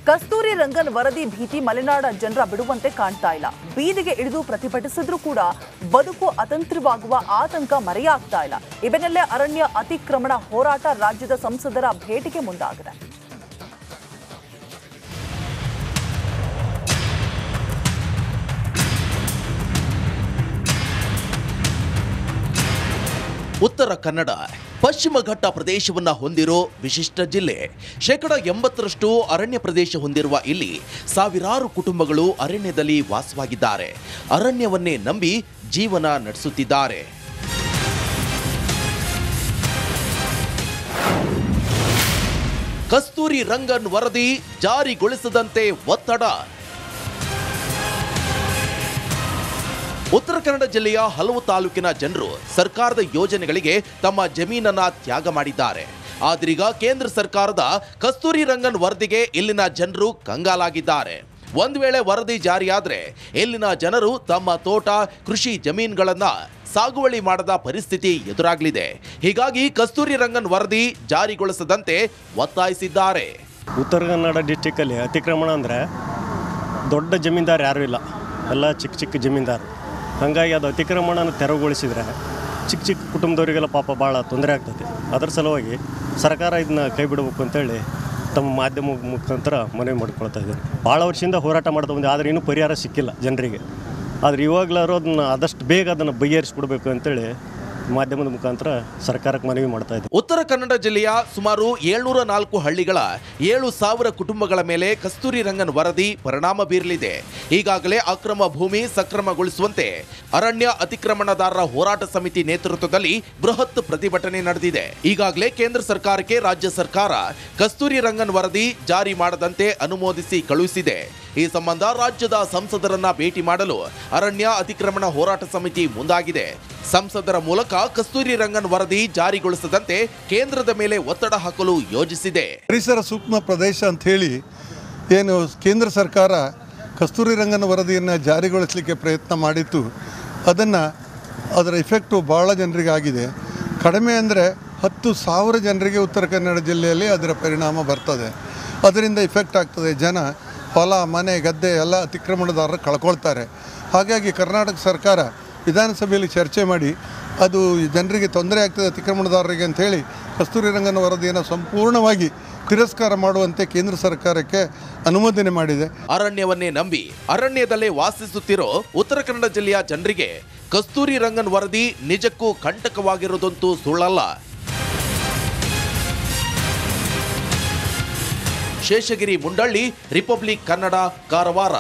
ಕಸ್ತೂರಿ ರಂಗನ್ ವರದಿ ಭೀತಿ ಮಲೆನಾಡ ಜನರ ಬಿಡುವಂತೆ ಕಾಣ್ತಾ ಇಲ್ಲ ಬೀದಿಗೆ ಇಳಿದು ಪ್ರತಿಭಟಿಸಿದ್ರೂ ಕೂಡ ಬದುಕು ಅತಂತ್ರವಾಗುವ ಆತಂಕ ಮರೆಯಾಗ್ತಾ ಇಲ್ಲ ಈ ಬೆನ್ನಲ್ಲೇ ಅರಣ್ಯ ಅತಿಕ್ರಮಣ ಹೋರಾಟ ರಾಜ್ಯದ ಸಂಸದರ ಭೇಟಿಗೆ ಮುಂದಾಗಿದೆ ಉತ್ತರ ಕನ್ನಡ ಪಶ್ಚಿಮ ಘಟ್ಟ ಪ್ರದೇಶವನ್ನ ಹೊಂದಿರೋ ವಿಶಿಷ್ಟ ಜಿಲ್ಲೆ ಶೇಕಡ ಎಂಬತ್ತರಷ್ಟು ಅರಣ್ಯ ಪ್ರದೇಶ ಹೊಂದಿರುವ ಇಲ್ಲಿ ಸಾವಿರಾರು ಕುಟುಂಬಗಳು ಅರಣ್ಯದಲ್ಲಿ ವಾಸವಾಗಿದ್ದಾರೆ ಅರಣ್ಯವನ್ನೇ ನಂಬಿ ಜೀವನ ನಡೆಸುತ್ತಿದ್ದಾರೆ ಕಸ್ತೂರಿ ರಂಗನ್ ವರದಿ ಜಾರಿಗೊಳಿಸದಂತೆ ಒತ್ತಡ ಉತ್ತರ ಕನ್ನಡ ಜಿಲ್ಲೆಯ ಹಲವು ತಾಲೂಕಿನ ಜನರು ಸರ್ಕಾರದ ಯೋಜನೆಗಳಿಗೆ ತಮ್ಮ ಜಮೀನನ್ನ ತ್ಯಾಗ ಮಾಡಿದ್ದಾರೆ ಆದ್ರೀಗ ಕೇಂದ್ರ ಸರ್ಕಾರದ ಕಸ್ತೂರಿ ರಂಗನ್ ವರದಿಗೆ ಇಲ್ಲಿನ ಜನರು ಕಂಗಾಲಾಗಿದ್ದಾರೆ ಒಂದ್ ವೇಳೆ ವರದಿ ಜಾರಿಯಾದ್ರೆ ಇಲ್ಲಿನ ಜನರು ತಮ್ಮ ತೋಟ ಕೃಷಿ ಜಮೀನುಗಳನ್ನ ಸಾಗುವಳಿ ಮಾಡದ ಪರಿಸ್ಥಿತಿ ಎದುರಾಗಲಿದೆ ಹೀಗಾಗಿ ಕಸ್ತೂರಿ ರಂಗನ್ ವರದಿ ಜಾರಿಗೊಳಿಸದಂತೆ ಒತ್ತಾಯಿಸಿದ್ದಾರೆ ಉತ್ತರ ಕನ್ನಡ ಡಿಸ್ಟಿಕ್ಕಲ್ಲಿ ಅತಿಕ್ರಮಣ ಅಂದರೆ ದೊಡ್ಡ ಜಮೀನ್ದಾರ್ ಯಾರೂ ಇಲ್ಲ ಎಲ್ಲ ಚಿಕ್ಕ ಚಿಕ್ಕ ಜಮೀನ್ದಾರ್ ಹಾಗಾಗಿ ಅದು ಅತಿಕ್ರಮಣನ ತೆರವುಗೊಳಿಸಿದರೆ ಚಿಕ್ಕ ಚಿಕ್ಕ ಕುಟುಂಬದವರಿಗೆಲ್ಲ ಪಾಪ ಭಾಳ ತೊಂದರೆ ಆಗ್ತದೆ ಅದರ ಸಲುವಾಗಿ ಸರ್ಕಾರ ಇದನ್ನ ಕೈ ಬಿಡಬೇಕು ಅಂತೇಳಿ ತಮ್ಮ ಮಾಧ್ಯಮ ಮುಖಾಂತರ ಮನವಿ ಮಾಡ್ಕೊಳ್ತಾ ಇದ್ದೀನಿ ಭಾಳ ವರ್ಷದಿಂದ ಹೋರಾಟ ಮಾಡ್ತಾ ಬಂದೆ ಆದರೆ ಇನ್ನೂ ಪರಿಹಾರ ಸಿಕ್ಕಿಲ್ಲ ಜನರಿಗೆ ಆದರೆ ಇವಾಗಲಾರು ಅದನ್ನು ಆದಷ್ಟು ಬೇಗ ಅದನ್ನು ಬಗೆಹರಿಸ್ಕೊಡ್ಬೇಕು ಅಂತೇಳಿ ಮಾಧ್ಯಮದ ಮುಖಾಂತರ ಸರ್ಕಾರಕ್ಕೆ ಮನವಿ ಮಾಡ್ತಾ ಇದ್ದೀನಿ ಉತ್ತರ ಕನ್ನಡ ಜಿಲ್ಲೆಯ ಸುಮಾರು ಏಳ್ನೂರ ನಾಲ್ಕು ಹಳ್ಳಿಗಳ ಏಳು ಸಾವಿರ ಕುಟುಂಬಗಳ ಮೇಲೆ ಕಸ್ತೂರಿ ರಂಗನ್ ವರದಿ ಪರಿಣಾಮ ಬೀರಲಿದೆ ಈಗಾಗಲೇ ಅಕ್ರಮ ಭೂಮಿ ಸಕ್ರಮಗೊಳಿಸುವಂತೆ ಅರಣ್ಯ ಅತಿಕ್ರಮಣದಾರರ ಹೋರಾಟ ಸಮಿತಿ ನೇತೃತ್ವದಲ್ಲಿ ಬೃಹತ್ ಪ್ರತಿಭಟನೆ ನಡೆದಿದೆ ಈಗಾಗಲೇ ಕೇಂದ್ರ ಸರ್ಕಾರಕ್ಕೆ ರಾಜ್ಯ ಸರ್ಕಾರ ಕಸ್ತೂರಿ ರಂಗನ್ ವರದಿ ಜಾರಿ ಮಾಡದಂತೆ ಅನುಮೋದಿಸಿ ಕಳುಹಿಸಿದೆ ಈ ಸಂಬಂಧ ರಾಜ್ಯದ ಸಂಸದರನ್ನ ಭೇಟಿ ಮಾಡಲು ಅರಣ್ಯ ಅತಿಕ್ರಮಣ ಹೋರಾಟ ಸಮಿತಿ ಮುಂದಾಗಿದೆ ಸಂಸದರ ಮೂಲಕ ಕಸ್ತೂರಿ ರಂಗನ್ ವರದಿ ಜಾರಿಗೊಳಿಸದಂತೆ ಕೇಂದ್ರದ ಮೇಲೆ ಒತ್ತಡ ಹಾಕಲು ಯೋಜಿಸಿದೆ ಪರಿಸರ ಸೂಕ್ಷ್ಮ ಪ್ರದೇಶ ಅಂತ ಹೇಳಿ ಏನು ಕೇಂದ್ರ ಸರ್ಕಾರ ಕಸ್ತೂರಿ ರಂಗನ ವರದಿಯನ್ನು ಜಾರಿಗೊಳಿಸಲಿಕ್ಕೆ ಪ್ರಯತ್ನ ಮಾಡಿತ್ತು ಅದನ್ನು ಅದರ ಇಫೆಕ್ಟು ಭಾಳ ಜನರಿಗೆ ಆಗಿದೆ ಕಡಿಮೆ ಅಂದರೆ ಹತ್ತು ಸಾವಿರ ಜನರಿಗೆ ಉತ್ತರ ಕನ್ನಡ ಜಿಲ್ಲೆಯಲ್ಲಿ ಅದರ ಪರಿಣಾಮ ಬರ್ತದೆ ಅದರಿಂದ ಇಫೆಕ್ಟ್ ಆಗ್ತದೆ ಜನ ಹೊಲ ಮನೆ ಗದ್ದೆ ಎಲ್ಲ ಅತಿಕ್ರಮಣದಾರರು ಕಳ್ಕೊಳ್ತಾರೆ ಹಾಗಾಗಿ ಕರ್ನಾಟಕ ಸರ್ಕಾರ ವಿಧಾನಸಭೆಯಲ್ಲಿ ಚರ್ಚೆ ಮಾಡಿ ಅದು ಜನರಿಗೆ ತೊಂದರೆ ಆಗ್ತದೆ ಅತಿಕ್ರಮಣದಾರರಿಗೆ ಅಂತ ಹೇಳಿ ಕಸ್ತೂರಿ ರಂಗನ ವರದಿಯನ್ನು ಸಂಪೂರ್ಣವಾಗಿ ತಿರಸ್ಕಾರ ಮಾಡುವಂತೆ ಕೇಂದ್ರ ಸರ್ಕಾರಕ್ಕೆ ಅನುಮೋದನೆ ಮಾಡಿದೆ ಅರಣ್ಯವನ್ನೇ ನಂಬಿ ಅರಣ್ಯದಲ್ಲೇ ವಾಸಿಸುತ್ತಿರೋ ಉತ್ತರ ಕನ್ನಡ ಜಿಲ್ಲೆಯ ಜನರಿಗೆ ಕಸ್ತೂರಿ ರಂಗನ್ ವರದಿ ನಿಜಕ್ಕೂ ಕಂಟಕವಾಗಿರೋದಂತೂ ಸುಳ್ಳಲ್ಲ ಶೇಷಗಿರಿ ಮುಂಡಳ್ಳಿ ರಿಪಬ್ಲಿಕ್ ಕನ್ನಡ ಕಾರವಾರ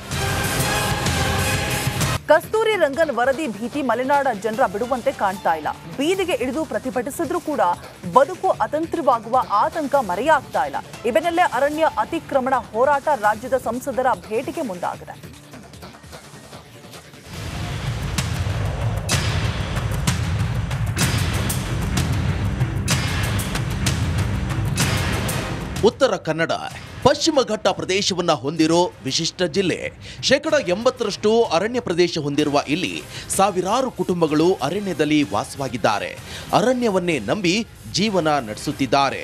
ಕಸ್ತೂರಿ ರಂಗನ್ ವರದಿ ಭೀತಿ ಮಲೆನಾಡ ಜನರ ಬಿಡುವಂತೆ ಕಾಣ್ತಾ ಇಲ್ಲ ಬೀದಿಗೆ ಇಳಿದು ಪ್ರತಿಭಟಿಸಿದ್ರೂ ಕೂಡ ಬದುಕು ಅತಂತ್ರವಾಗುವ ಆತಂಕ ಮರೆಯಾಗ್ತಾ ಇಲ್ಲ ಈ ಬೆನ್ನಲ್ಲೇ ಅರಣ್ಯ ಅತಿಕ್ರಮಣ ಹೋರಾಟ ರಾಜ್ಯದ ಸಂಸದರ ಭೇಟಿಗೆ ಮುಂದಾಗಿದೆ ಉತ್ತರ ಕನ್ನಡ ಪಶ್ಚಿಮ ಘಟ್ಟ ಪ್ರದೇಶವನ್ನ ಹೊಂದಿರೋ ವಿಶಿಷ್ಟ ಜಿಲ್ಲೆ ಶೇಕಡ ಎಂಬತ್ತರಷ್ಟು ಅರಣ್ಯ ಪ್ರದೇಶ ಹೊಂದಿರುವ ಇಲ್ಲಿ ಸಾವಿರಾರು ಕುಟುಂಬಗಳು ಅರಣ್ಯದಲ್ಲಿ ವಾಸವಾಗಿದ್ದಾರೆ ಅರಣ್ಯವನ್ನೇ ನಂಬಿ ಜೀವನ ನಡೆಸುತ್ತಿದ್ದಾರೆ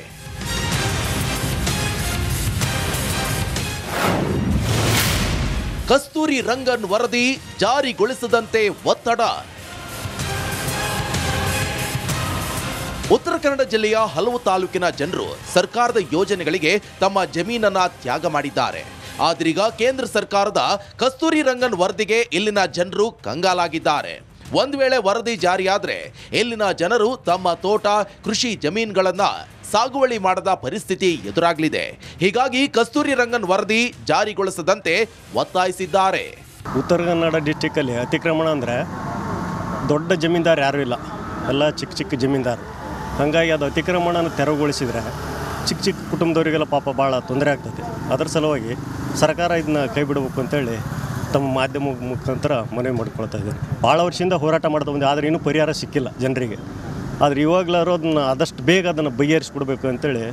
ಕಸ್ತೂರಿ ರಂಗನ್ ವರದಿ ಜಾರಿಗೊಳಿಸದಂತೆ ಒತ್ತಡ ಉತ್ತರ ಕನ್ನಡ ಜಿಲ್ಲೆಯ ಹಲವು ತಾಲೂಕಿನ ಜನರು ಸರ್ಕಾರದ ಯೋಜನೆಗಳಿಗೆ ತಮ್ಮ ಜಮೀನನ್ನ ತ್ಯಾಗ ಮಾಡಿದ್ದಾರೆ ಆದ್ರೀಗ ಕೇಂದ್ರ ಸರ್ಕಾರದ ಕಸ್ತೂರಿ ರಂಗನ್ ವರದಿಗೆ ಇಲ್ಲಿನ ಜನರು ಕಂಗಾಲಾಗಿದ್ದಾರೆ ಒಂದ್ ವೇಳೆ ವರದಿ ಜಾರಿಯಾದ್ರೆ ಇಲ್ಲಿನ ಜನರು ತಮ್ಮ ತೋಟ ಕೃಷಿ ಜಮೀನುಗಳನ್ನ ಸಾಗುವಳಿ ಮಾಡದ ಪರಿಸ್ಥಿತಿ ಎದುರಾಗಲಿದೆ ಹೀಗಾಗಿ ಕಸ್ತೂರಿ ರಂಗನ್ ವರದಿ ಜಾರಿಗೊಳಿಸದಂತೆ ಒತ್ತಾಯಿಸಿದ್ದಾರೆ ಉತ್ತರ ಕನ್ನಡ ಡಿಸ್ಟಿಕ್ಕಲ್ಲಿ ಅತಿಕ್ರಮಣ ಅಂದರೆ ದೊಡ್ಡ ಜಮೀನ್ದಾರ್ ಯಾರೂ ಇಲ್ಲ ಎಲ್ಲ ಚಿಕ್ಕ ಚಿಕ್ಕ ಜಮೀನ್ದಾರ್ ಹಾಗಾಗಿ ಅದು ಅತಿಕ್ರಮಣನ ತೆರವುಗೊಳಿಸಿದರೆ ಚಿಕ್ಕ ಚಿಕ್ಕ ಕುಟುಂಬದವರಿಗೆಲ್ಲ ಪಾಪ ಭಾಳ ತೊಂದರೆ ಆಗ್ತದೆ ಅದರ ಸಲುವಾಗಿ ಸರ್ಕಾರ ಇದನ್ನ ಕೈ ಬಿಡಬೇಕು ಅಂತೇಳಿ ತಮ್ಮ ಮಾಧ್ಯಮ ಮುಖಾಂತರ ಮನವಿ ಮಾಡ್ಕೊಳ್ತಾ ಇದ್ದೀನಿ ಭಾಳ ವರ್ಷದಿಂದ ಹೋರಾಟ ಮಾಡ್ತಾ ಬಂದೆ ಆದರೆ ಇನ್ನೂ ಪರಿಹಾರ ಸಿಕ್ಕಿಲ್ಲ ಜನರಿಗೆ ಆದರೆ ಇವಾಗಲಾರು ಅದನ್ನು ಆದಷ್ಟು ಬೇಗ ಅದನ್ನು ಬಗೆಹರಿಸ್ಕೊಡ್ಬೇಕು ಅಂತೇಳಿ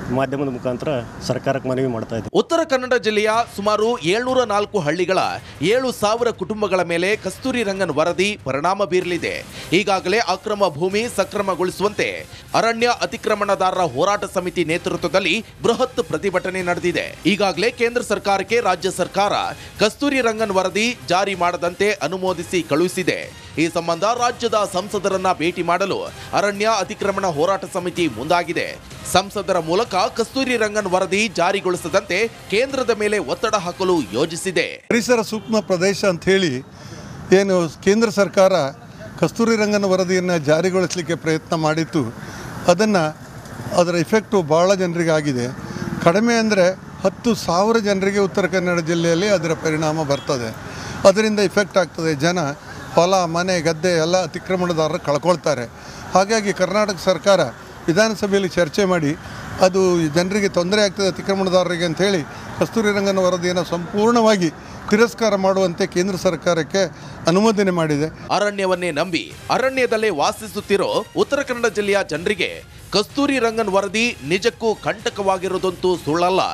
ಮಾಧ್ಯಮದ ಮುಖಾಂತರ ಸರ್ಕಾರಕ್ಕೆ ಮನವಿ ಮಾಡ್ತಾ ಇದ್ದೀವಿ ಉತ್ತರ ಕನ್ನಡ ಜಿಲ್ಲೆಯ ಸುಮಾರು ಏಳ್ನೂರ ನಾಲ್ಕು ಹಳ್ಳಿಗಳ ಏಳು ಸಾವಿರ ಕುಟುಂಬಗಳ ಮೇಲೆ ಕಸ್ತೂರಿ ರಂಗನ್ ವರದಿ ಪರಿಣಾಮ ಬೀರಲಿದೆ ಈಗಾಗಲೇ ಅಕ್ರಮ ಭೂಮಿ ಸಕ್ರಮಗೊಳಿಸುವಂತೆ ಅರಣ್ಯ ಅತಿಕ್ರಮಣದಾರರ ಹೋರಾಟ ಸಮಿತಿ ನೇತೃತ್ವದಲ್ಲಿ ಬೃಹತ್ ಪ್ರತಿಭಟನೆ ನಡೆದಿದೆ ಈಗಾಗಲೇ ಕೇಂದ್ರ ಸರ್ಕಾರಕ್ಕೆ ರಾಜ್ಯ ಸರ್ಕಾರ ಕಸ್ತೂರಿ ರಂಗನ್ ವರದಿ ಜಾರಿ ಮಾಡದಂತೆ ಅನುಮೋದಿಸಿ ಕಳುಹಿಸಿದೆ ಈ ಸಂಬಂಧ ರಾಜ್ಯದ ಸಂಸದರನ್ನ ಭೇಟಿ ಮಾಡಲು ಅರಣ್ಯ ಅತಿಕ್ರಮಣ ಹೋರಾಟ ಸಮಿತಿ ಮುಂದಾಗಿದೆ ಸಂಸದರ ಮೂಲಕ ಕಸ್ತೂರಿ ರಂಗನ್ ವರದಿ ಜಾರಿಗೊಳಿಸದಂತೆ ಕೇಂದ್ರದ ಮೇಲೆ ಒತ್ತಡ ಹಾಕಲು ಯೋಜಿಸಿದೆ ಪರಿಸರ ಸೂಕ್ಷ್ಮ ಪ್ರದೇಶ ಅಂಥೇಳಿ ಏನು ಕೇಂದ್ರ ಸರ್ಕಾರ ಕಸ್ತೂರಿ ರಂಗನ ವರದಿಯನ್ನು ಜಾರಿಗೊಳಿಸಲಿಕ್ಕೆ ಪ್ರಯತ್ನ ಮಾಡಿತ್ತು ಅದನ್ನು ಅದರ ಇಫೆಕ್ಟು ಭಾಳ ಜನರಿಗೆ ಆಗಿದೆ ಕಡಿಮೆ ಅಂದರೆ ಹತ್ತು ಸಾವಿರ ಜನರಿಗೆ ಉತ್ತರ ಕನ್ನಡ ಜಿಲ್ಲೆಯಲ್ಲಿ ಅದರ ಪರಿಣಾಮ ಬರ್ತದೆ ಅದರಿಂದ ಇಫೆಕ್ಟ್ ಆಗ್ತದೆ ಜನ ಹೊಲ ಮನೆ ಗದ್ದೆ ಎಲ್ಲ ಅತಿಕ್ರಮಣದಾರರು ಕಳ್ಕೊಳ್ತಾರೆ ಹಾಗಾಗಿ ಕರ್ನಾಟಕ ಸರ್ಕಾರ ವಿಧಾನಸಭೆಯಲ್ಲಿ ಚರ್ಚೆ ಮಾಡಿ ಅದು ಜನರಿಗೆ ತೊಂದರೆ ಆಗ್ತದೆ ಅತಿಕ್ರಮಣದಾರರಿಗೆ ಅಂಥೇಳಿ ಕಸ್ತೂರಿ ರಂಗನ ವರದಿಯನ್ನು ಸಂಪೂರ್ಣವಾಗಿ ತಿರಸ್ಕಾರ ಮಾಡುವಂತೆ ಕೇಂದ್ರ ಸರ್ಕಾರಕ್ಕೆ ಅನುಮೋದನೆ ಮಾಡಿದೆ ಅರಣ್ಯವನ್ನೇ ನಂಬಿ ಅರಣ್ಯದಲ್ಲೇ ವಾಸಿಸುತ್ತಿರೋ ಉತ್ತರ ಕನ್ನಡ ಜಿಲ್ಲೆಯ ಜನರಿಗೆ ಕಸ್ತೂರಿ ರಂಗನ್ ವರದಿ ನಿಜಕ್ಕೂ ಕಂಟಕವಾಗಿರೋದಂತೂ ಸುಳ್ಳಲ್ಲ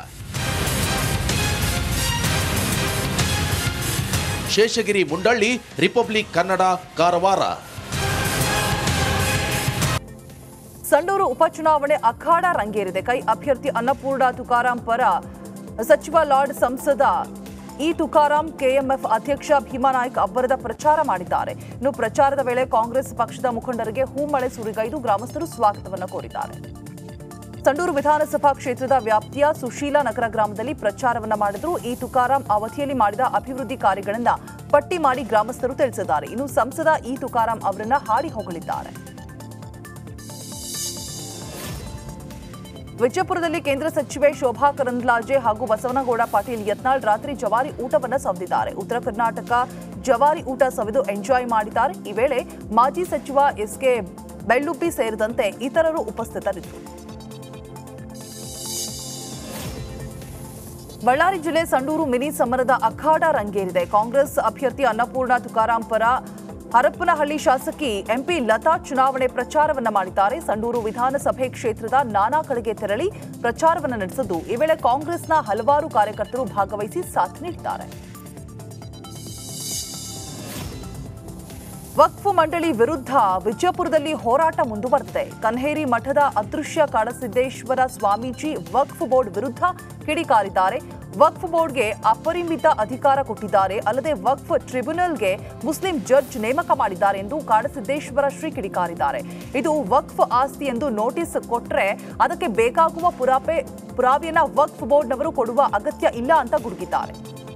ಶೇಷಗಿರಿ ಮುಂಡಳ್ಳಿ ರಿಪಬ್ಲಿಕ್ ಕನ್ನಡ ಕಾರವಾರ ಸಂಡೂರು ಉಪಚುನಾವಣೆ ಅಖಾಡ ರಂಗೇರಿದೆ ಕೈ ಅಭ್ಯರ್ಥಿ ಅನ್ನಪೂರ್ಣ ತುಕಾರಾಂ ಪರ ಸಚಿವ ಲಾರ್ಡ್ ಸಂಸದ ಇ ತುಕಾರಾಂ ಕೆಎಂಎಫ್ ಅಧ್ಯಕ್ಷ ಭೀಮಾನಾಯ್ಕ್ ಅಬ್ಬರದ ಪ್ರಚಾರ ಮಾಡಿದ್ದಾರೆ ಇನ್ನು ಪ್ರಚಾರದ ವೇಳೆ ಕಾಂಗ್ರೆಸ್ ಪಕ್ಷದ ಮುಖಂಡರಿಗೆ ಹೂಮಳೆ ಸುರಿಗೈದು ಗ್ರಾಮಸ್ಥರು ಸ್ವಾಗತವನ್ನು ಕೋರಿದ್ದಾರೆ ಸಂಡೂರು ವಿಧಾನಸಭಾ ಕ್ಷೇತ್ರದ ವ್ಯಾಪ್ತಿಯ ಸುಶೀಲಾ ನಗರ ಗ್ರಾಮದಲ್ಲಿ ಪ್ರಚಾರವನ್ನ ಮಾಡಿದ್ರು ಈ ತುಕಾರಾಂ ಅವಧಿಯಲ್ಲಿ ಮಾಡಿದ ಅಭಿವೃದ್ಧಿ ಕಾರ್ಯಗಳನ್ನ ಪಟ್ಟಿ ಮಾಡಿ ಗ್ರಾಮಸ್ಥರು ತಿಳಿಸಿದ್ದಾರೆ ಇನ್ನು ಸಂಸದ ಇ ತುಕಾರಾಂ ಅವರನ್ನ ಹಾಡಿ ಹೊಗಳಿದ್ದಾರೆ ವಿಜಯಪುರದಲ್ಲಿ ಕೇಂದ್ರ ಸಚಿವೆ ಶೋಭಾ ಕರಂದ್ಲಾಜೆ ಹಾಗೂ ಬಸವನಗೌಡ ಪಾಟೀಲ್ ಯತ್ನಾಳ್ ರಾತ್ರಿ ಜವಾರಿ ಊಟವನ್ನ ಸವಿದಿದ್ದಾರೆ ಉತ್ತರ ಕರ್ನಾಟಕ ಜವಾರಿ ಊಟ ಸವಿದು ಎಂಜಾಯ್ ಮಾಡಿದ್ದಾರೆ ಈ ವೇಳೆ ಮಾಜಿ ಸಚಿವ ಎಸ್ಕೆ ಬೆಳ್ಳುಪ್ಪಿ ಸೇರಿದಂತೆ ಇತರರು ಉಪಸ್ಥಿತರಿದ್ದರು ಬಳ್ಳಾರಿ ಜಿಲ್ಲೆ ಸಂಡೂರು ಮಿನಿ ಸಮರದ ಅಖಾಡ ರಂಗೇರಿದೆ ಕಾಂಗ್ರೆಸ್ ಅಭ್ಯರ್ಥಿ ಅನ್ನಪೂರ್ಣ ತುಕಾರಾಂ ಪರ ಹರಪ್ಪನಹಳ್ಳಿ ಶಾಸಕಿ ಎಂಪಿ ಲತಾ ಚುನಾವಣೆ ಪ್ರಚಾರವನ್ನ ಮಾಡಿದ್ದಾರೆ ಸಂಡೂರು ವಿಧಾನಸಭೆ ಕ್ಷೇತ್ರದ ನಾನಾ ಕಡೆಗೆ ತೆರಳಿ ಪ್ರಚಾರವನ್ನ ನಡೆಸಿದ್ದು ಈ ವೇಳೆ ಕಾಂಗ್ರೆಸ್ನ ಹಲವಾರು ಕಾರ್ಯಕರ್ತರು ಭಾಗವಹಿಸಿ ಸಾಥ್ ನೀಡಿದ್ದಾರೆ ವಕ್ಫ್ ಮಂಡಳಿ ವಿರುದ್ಧ ವಿಜಯಪುರದಲ್ಲಿ ಹೋರಾಟ ಮುಂದುವರೆದಿದೆ ಕನ್ಹೇರಿ ಮಠದ ಅದೃಶ್ಯ ಕಾಡಸಿದ್ದೇಶ್ವರ ಸ್ವಾಮೀಜಿ ವಕ್ಫ್ ಬೋರ್ಡ್ ವಿರುದ್ಧ ಕಿಡಿಕಾರಿದ್ದಾರೆ ವಕ್ಫ್ ಬೋರ್ಡ್ಗೆ ಅಪರಿಮಿತ ಅಧಿಕಾರ ಕೊಟ್ಟಿದ್ದಾರೆ ಅಲ್ಲದೆ ವಕ್ಫ್ ಟ್ರಿಬ್ಯುನಲ್ಗೆ ಮುಸ್ಲಿಂ ಜಡ್ಜ್ ನೇಮಕ ಮಾಡಿದ್ದಾರೆ ಎಂದು ಕಾಡಸಿದ್ದೇಶ್ವರ ಶ್ರೀ ಕಿಡಿಕಾರಿದ್ದಾರೆ ಇದು ವಕ್ಫ್ ಆಸ್ತಿ ಎಂದು ನೋಟಿಸ್ ಕೊಟ್ರೆ ಅದಕ್ಕೆ ಬೇಕಾಗುವ ಪುರಾಪೆ ಪುರಾವೆಯನ್ನ ವಕ್ಫ್ ಬೋರ್ಡ್ನವರು ಕೊಡುವ ಅಗತ್ಯ ಇಲ್ಲ ಅಂತ ಗುಡುಗಿದ್ದಾರೆ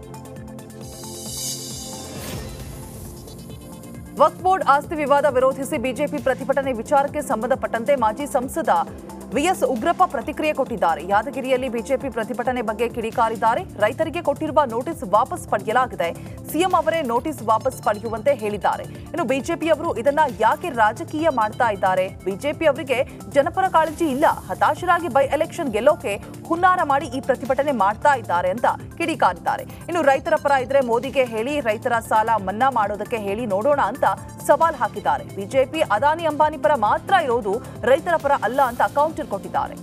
ವಕ್ಫ್ ಬೋರ್ಡ್ ಆಸ್ತಿ ವಿವಾದ ವಿರೋಧಿಸಿ ಬಿಜೆಪಿ ಪ್ರತಿಭಟನೆ ವಿಚಾರಕ್ಕೆ ಸಂಬಂಧಪಟ್ಟಂತೆ ಮಾಜಿ ಸಂಸದ ವಿಎಸ್ ಉಗ್ರಪ್ಪ ಪ್ರತಿಕ್ರಿಯೆ ಕೊಟ್ಟಿದ್ದಾರೆ ಯಾದಗಿರಿಯಲ್ಲಿ ಬಿಜೆಪಿ ಪ್ರತಿಭಟನೆ ಬಗ್ಗೆ ಕಿಡಿಕಾರಿದ್ದಾರೆ ರೈತರಿಗೆ ಕೊಟ್ಟಿರುವ ನೋಟಿಸ್ ವಾಪಸ್ ಪಡೆಯಲಾಗಿದೆ ಸಿಎಂ ಅವರೇ ನೋಟಿಸ್ ವಾಪಸ್ ಪಡೆಯುವಂತೆ ಹೇಳಿದ್ದಾರೆ ಇನ್ನು ಬಿಜೆಪಿಯವರು ಇದನ್ನ ಯಾಕೆ ರಾಜಕೀಯ ಮಾಡ್ತಾ ಇದ್ದಾರೆ ಬಿಜೆಪಿ ಅವರಿಗೆ ಜನಪರ ಕಾಳಜಿ ಇಲ್ಲ ಹತಾಶರಾಗಿ ಬೈ ಎಲೆಕ್ಷನ್ ಗೆಲ್ಲೋಕೆ ಹುನ್ನಾರ ಮಾಡಿ ಈ ಪ್ರತಿಭಟನೆ ಮಾಡ್ತಾ ಇದ್ದಾರೆ ಅಂತ ಕಿಡಿಕಾರಿದ್ದಾರೆ ಇನ್ನು ರೈತರ ಪರ ಇದ್ರೆ ಮೋದಿಗೆ ಹೇಳಿ ರೈತರ ಸಾಲ ಮನ್ನಾ ಮಾಡೋದಕ್ಕೆ ಹೇಳಿ ನೋಡೋಣ ಅಂತ ಸವಾಲ್ ಹಾಕಿದ್ದಾರೆ ಬಿಜೆಪಿ ಅದಾನಿ ಅಂಬಾನಿ ಪರ ಮಾತ್ರ ಇರೋದು ರೈತರ ಪರ ಅಲ್ಲ ಅಂತ ಕೌಂಟರ್ ಕೊಟ್ಟಿದ್ದಾರೆ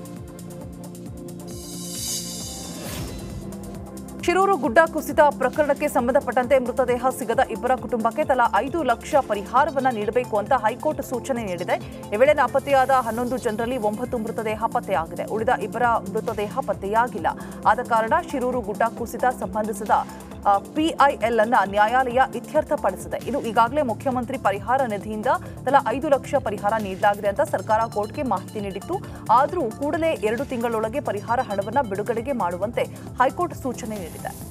ಶಿರೂರು ಗುಡ್ಡ ಕುಸಿತ ಪ್ರಕರಣಕ್ಕೆ ಸಂಬಂಧಪಟ್ಟಂತೆ ಮೃತದೇಹ ಸಿಗದ ಇಬ್ಬರ ಕುಟುಂಬಕ್ಕೆ ತಲಾ ಐದು ಲಕ್ಷ ಪರಿಹಾರವನ್ನ ನೀಡಬೇಕು ಅಂತ ಹೈಕೋರ್ಟ್ ಸೂಚನೆ ನೀಡಿದೆ ಈ ವೇಳೆ ನಾಪತ್ತೆಯಾದ ಹನ್ನೊಂದು ಜನರಲ್ಲಿ ಒಂಬತ್ತು ಮೃತದೇಹ ಪತ್ತೆಯಾಗಿದೆ ಉಳಿದ ಇಬ್ಬರ ಮೃತದೇಹ ಪತ್ತೆಯಾಗಿಲ್ಲ ಆದ ಕಾರಣ ಶಿರೂರು ಗುಡ್ಡ ಕುಸಿತ ಸಂಬಂಧಿಸಿದ ಪಿಐಎಲ್ ಅನ್ನ ನ್ಯಾಯಾಲಯ ಇತ್ಯರ್ಥಪಡಿಸಿದೆ ಇನ್ನು ಈಗಾಗಲೇ ಮುಖ್ಯಮಂತ್ರಿ ಪರಿಹಾರ ನಿಧಿಯಿಂದ ತಲಾ ಐದು ಲಕ್ಷ ಪರಿಹಾರ ನೀಡಲಾಗಿದೆ ಅಂತ ಸರ್ಕಾರ ಕೋರ್ಟ್ಗೆ ಮಾಹಿತಿ ನೀಡಿತ್ತು ಆದರೂ ಕೂಡಲೇ ಎರಡು ತಿಂಗಳೊಳಗೆ ಪರಿಹಾರ ಹಣವನ್ನ ಬಿಡುಗಡೆಗೆ ಮಾಡುವಂತೆ ಹೈಕೋರ್ಟ್ ಸೂಚನೆ ನೀಡಿದೆ